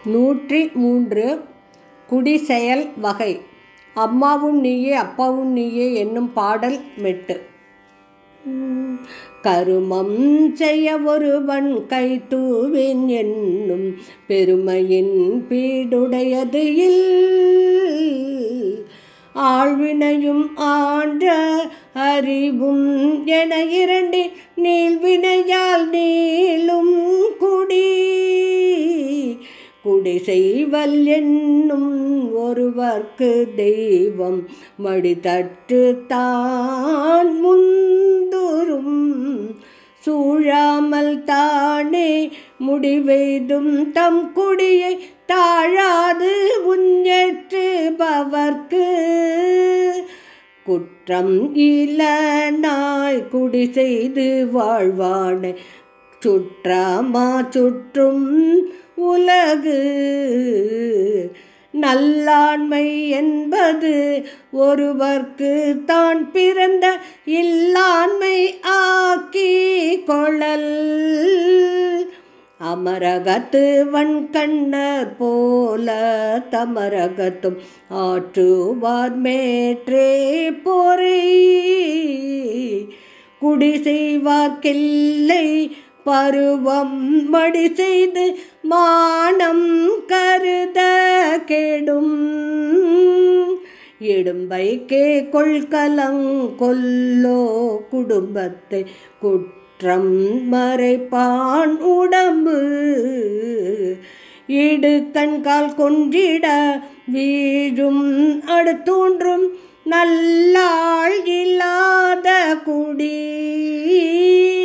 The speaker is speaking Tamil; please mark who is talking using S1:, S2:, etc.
S1: நூற்றி மூன்று குடிசெயல் வகை அம்மாவும் நீயே அப்பாவும் நீயே என்னும் பாடல் மெட்டு கருமம் செய்ய ஒருவன் கை தூவின் என்னும் பெருமையின் பீடுடையது இல் ஆழ்வினையும் ஆண்ட அறிவும் என இரண்டி நீள்வினையால் நீளும் குடி குடி செய்வல் என்னும் ஒருவர்க்கு தெய்வம் மடிதட்டு தான் முந்துரும் சூழாமல் தானே முடிவெய்தும் தம் குடியை தாழாது உஞ்சற்றுபவர்க்கு குற்றம் இல நாய் குடி செய்து வாழ்வான சுற்றாமா சுற்றும் உலகு நல்லாண்மை என்பது ஒருவர்க்கு தான் பிறந்த இல்லாண்மை ஆக்கி கொழல் அமரகத்து வன்கண்ணர் போல தமரகத்தும் ஆற்றுவார் மேற்றே பொறை குடி செய்வார்க்கில்லை பருவம் மடி செய்து மானம் கருத கெடும் இடும்பைக்கே கொள்கலங் கொல்லோ குடும்பத்தை குற்றம் மறைப்பான் உடம்பு இடு கண்கால் கொன்றிட வீழும் அடுத்தூன்றும் நல்லாள் இல்லாத குடி